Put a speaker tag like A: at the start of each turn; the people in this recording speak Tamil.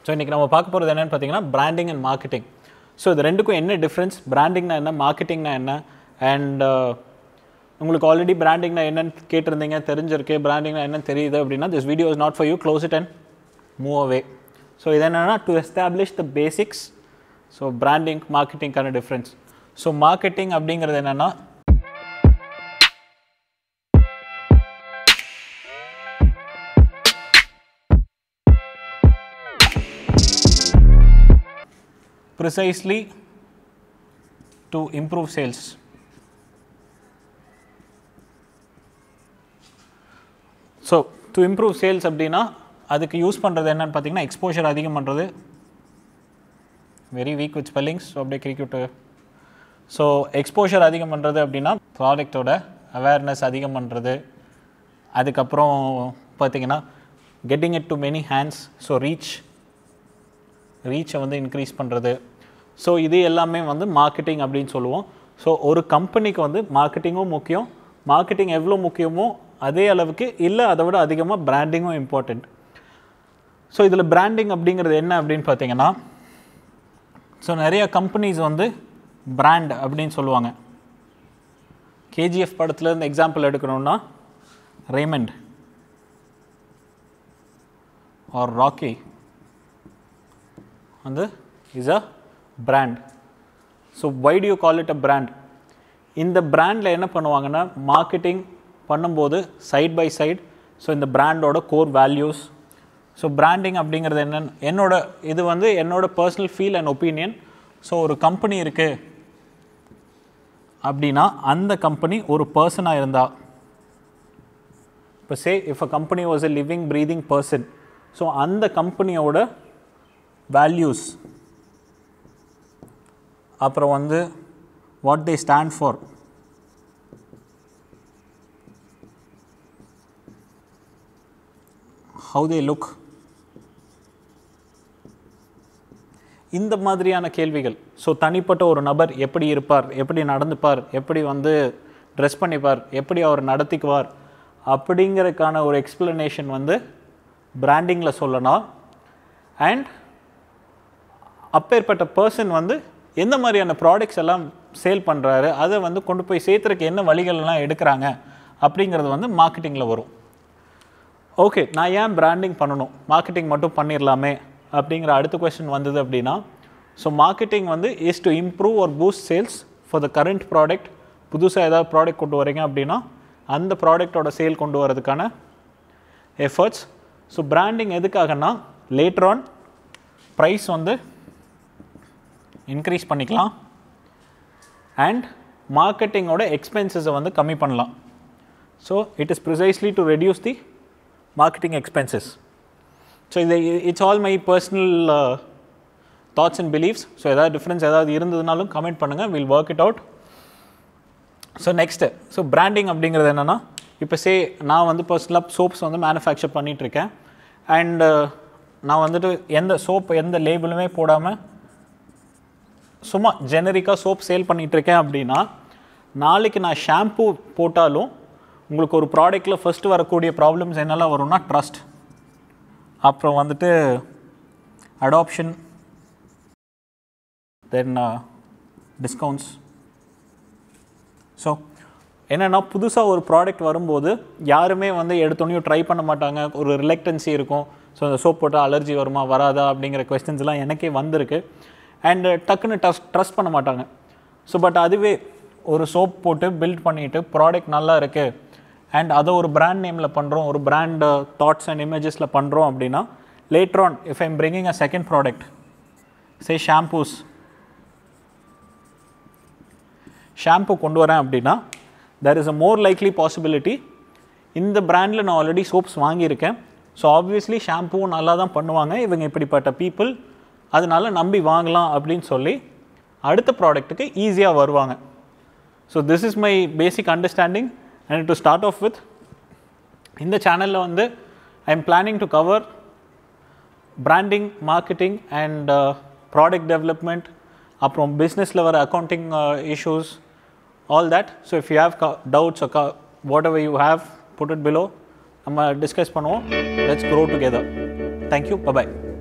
A: ஸோ இன்றைக்கி நம்ம பார்க்க போகிறது என்னென்னு பார்த்தீங்கன்னா பிராண்டிங் அண்ட் மார்க்கெட்டிங் ஸோ இது ரெண்டுக்கும் என்ன டிஃப்ரென்ஸ் பிராண்டிங்னா என்ன மார்க்கெட்டிங்னா என்ன அண்ட் உங்களுக்கு ஆல்ரெடி பிராண்டிங்னா என்னன்னு கேட்டிருந்தீங்க தெரிஞ்சிருக்கு பிராண்டிங்னா என்னன்னு தெரியுது அப்படின்னா this video is not for you close it and move away so இது என்னென்னா to establish the basics so branding மார்க்கெட்டிங்கான டிஃப்ரென்ஸ் ஸோ மார்க்கெட்டிங் அப்படிங்கிறது என்னென்னா precisely to improve sales. So to improve sales அப்படின்னா அதுக்கு யூஸ் பண்ணுறது என்னன்னு பார்த்தீங்கன்னா எக்ஸ்போஷர் அதிகம் பண்ணுறது very weak with spellings so அப்படியே கிரிக்கெட்டு ஸோ எக்ஸ்போஷர் அதிகம் பண்ணுறது அப்படின்னா ப்ராடக்டோட அவேர்னஸ் அதிகம் பண்ணுறது அதுக்கப்புறம் பார்த்தீங்கன்னா getting it to many hands so reach ரீச்சை வந்து இன்க்ரீஸ் பண்ணுறது ஸோ இது எல்லாமே வந்து மார்க்கெட்டிங் அப்படின்னு சொல்லுவோம் ஸோ ஒரு கம்பெனிக்கு வந்து மார்க்கெட்டிங்கும் முக்கியம் மார்க்கெட்டிங் எவ்வளோ முக்கியமோ அதே அளவுக்கு இல்லை அதை விட அதிகமாக பிராண்டிங்கும் இம்பார்ட்டண்ட் ஸோ இதில் பிராண்டிங் அப்படிங்கிறது என்ன அப்படின்னு பார்த்தீங்கன்னா ஸோ நிறைய கம்பெனிஸ் வந்து பிராண்ட் அப்படின்னு சொல்லுவாங்க கேஜிஎஃப் படத்துலேருந்து எக்ஸாம்பிள் எடுக்கணும்னா ரேமண்ட் ஆர் ராக்கி வந்து is a brand so why do you call it a brand இந்த பிராண்டில் என்ன பண்ணுவாங்கன்னா மார்க்கெட்டிங் பண்ணும்போது சைட் பை சைட் ஸோ இந்த பிராண்டோட கோர் வேல்யூஸ் ஸோ பிராண்டிங் அப்படிங்கிறது என்னன்னு என்னோட இது வந்து என்னோட personal feel and opinion so ஒரு கம்பெனி இருக்குது அப்படின்னா அந்த கம்பெனி ஒரு பர்சனாக இருந்தால் இப்போ say if a company was a living breathing person so அந்த கம்பெனியோட வேல்யூஸ் அப்புறம் வந்து what they stand for how they look இந்த மாதிரியான கேள்விகள் ஸோ தனிப்பட்ட ஒரு நபர் எப்படி இருப்பார் எப்படி நடந்துப்பார் எப்படி வந்து ட்ரெஸ் பண்ணிப்பார் எப்படி அவர் நடத்திக்குவார் அப்படிங்கிறதுக்கான ஒரு எக்ஸ்பிளனேஷன் வந்து பிராண்டிங்கில் சொல்லலாம் அண்ட் அப்பேற்பட்ட பர்சன் வந்து எந்த மாதிரியான ப்ராடக்ட்ஸ் எல்லாம் சேல் பண்ணுறாரு அதை வந்து கொண்டு போய் சேர்த்துறதுக்கு என்ன வழிகள்லாம் எடுக்கிறாங்க அப்படிங்கிறது வந்து மார்க்கெட்டிங்கில் வரும் ஓகே நான் ஏன் பிராண்டிங் பண்ணணும் மார்க்கெட்டிங் மட்டும் பண்ணிடலாமே அப்படிங்கிற அடுத்த கொஸ்டின் வந்தது அப்படின்னா ஸோ மார்க்கெட்டிங் வந்து இஸ் டு இம்ப்ரூவ் ஒரு boost sales for the current product புதுசாக ஏதாவது ப்ராடக்ட் கொண்டு வரீங்க அப்படின்னா அந்த ப்ராடக்டோட சேல் கொண்டு வரதுக்கான எஃபர்ட்ஸ் ஸோ பிராண்டிங் எதுக்காகனா லேட்டர் ஆன் ப்ரைஸ் வந்து இன்க்ரீஸ் பண்ணிக்கலாம் அண்ட் மார்க்கெட்டிங்கோட எக்ஸ்பென்சஸை வந்து கம்மி பண்ணலாம் so it is precisely to reduce the marketing expenses so இது it's all my personal thoughts and believes so ஏதாவது டிஃப்ரென்ஸ் ஏதாவது இருந்ததுனாலும் கமெண்ட் பண்ணுங்கள் will work it out so next so branding அப்படிங்கிறது என்னென்னா இப்போ சே நான் வந்து பர்சனலாக சோப்ஸ் வந்து மேனுஃபேக்சர் பண்ணிகிட்ருக்கேன் அண்டு நான் வந்துட்டு எந்த சோப் எந்த லேபிளுமே போடாமல் சும்மா ஜெனரிக்காக சோப் சேல் பண்ணிகிட்ருக்கேன் அப்படின்னா நாளைக்கு நான் ஷாம்பூ போட்டாலும் உங்களுக்கு ஒரு ப்ராடக்ட்டில் ஃபஸ்ட்டு வரக்கூடிய ப்ராப்ளம்ஸ் என்னெல்லாம் வரும்னா ட்ரஸ்ட் அப்புறம் வந்துட்டு அடாப்ஷன் தென் டிஸ்கவுண்ட்ஸ் ஸோ என்னென்னா புதுசாக ஒரு ப்ராடக்ட் வரும்போது யாருமே வந்து எடுத்தோடனையும் ட்ரை பண்ண மாட்டாங்க ஒரு ரிலக்டன்சி இருக்கும் ஸோ அந்த சோப் போட்டால் அலர்ஜி வருமா வராதா அப்படிங்கிற கொஸ்டின்ஸ்லாம் எனக்கே வந்திருக்கு அண்டு டக்குன்னு டஸ் ட்ரஸ்ட் பண்ண மாட்டாங்க ஸோ பட் அதுவே ஒரு சோப் போட்டு பில்ட் பண்ணிவிட்டு ப்ராடக்ட் நல்லா இருக்குது அண்ட் அதை ஒரு பிராண்ட் நேமில் பண்ணுறோம் ஒரு பிராண்ட் தாட்ஸ் அண்ட் இமேஜஸில் பண்ணுறோம் அப்படின்னா later on if I'm bringing a second product say shampoos shampoo கொண்டு வரேன் அப்படின்னா there is a more likely possibility இந்த பிராண்டில் நான் ஆல்ரெடி சோப்ஸ் வாங்கியிருக்கேன் ஸோ ஆப்வியஸ்லி ஷாம்புவும் நல்லா தான் பண்ணுவாங்க இவங்க இப்படிப்பட்ட பீப்புள் அதனால நம்பி வாங்கலாம் அப்படின்னு சொல்லி அடுத்த ப்ராடக்ட்டுக்கு ஈஸியாக வருவாங்க so this is my basic understanding and to start off with இந்த சேனலில் வந்து I am planning to cover branding marketing and product development அப்புறம் பிஸ்னஸில் வர accounting issues all that so if you have doubts whatever you have put it below நம்ம டிஸ்கஸ் பண்ணுவோம் let's grow together thank you bye bye